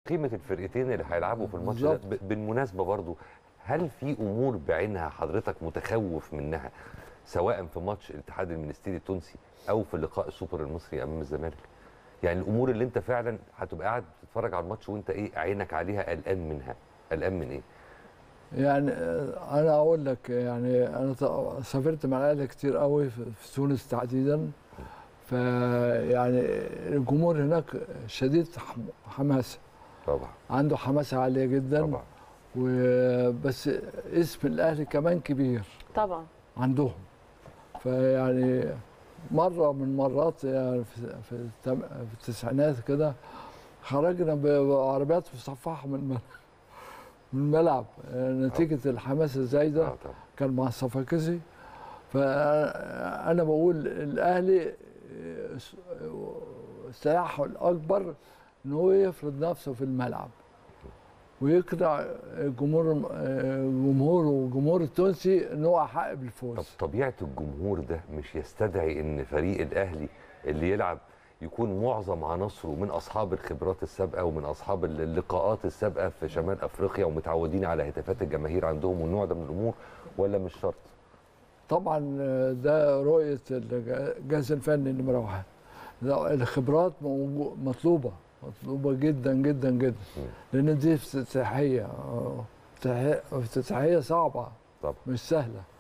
قيمه الفرقتين اللي هيلعبوا في الماتش ده بالظبط. ب- بالمناسبه برضو هل في امور بعينها حضرتك متخوف منها سواء في ماتش الاتحاد المنستيري التونسي او في لقاء السوبر المصري امام الزمالك يعني الامور اللي انت فعلا هتبقى قاعد بتتفرج على الماتش وانت ايه عينك عليها قلقان منها قلقان من ايه يعني آه، انا اقول لك يعني انا ط- سافرت مع الاهلي كتير قوي في في تونس تحديدا فيعني الجمهور هناك شديد حم- حماسه طبعا عنده حماسه عاليه جدا طبعا وبس اسم الاهلي كمان كبير طبعا عندهم فيعني مره من مرات يعني في في التم- في التسعينات كده خرجنا بعربيات مصفحه من الملعب من الملعب نتيجه الحماس الزايده اه طبعا كان مع الصفاقسي فانا بقول الاهلي سلاحه الاكبر ان هو يفرض نفسه في الملعب ويقنع الجمهور الجمهور والجمهور التونسي ان هو احق طب بالفوز طبيعه الجمهور ده مش يستدعي ان فريق الاهلي اللي يلعب يكون معظم عناصره من اصحاب الخبرات السابقه ومن اصحاب اللقاءات السابقه في شمال افريقيا ومتعودين على هتافات الجماهير عندهم والنوع ده من الامور ولا مش شرط؟ طبعا ده رؤيه الجهاز الفني نمره واحد لا، الخبرات موجو- مطلوبه مطلوبه جدا جدا جدا لان دي افتتاحيه افتتاحيه صعبه طبعا مش سهله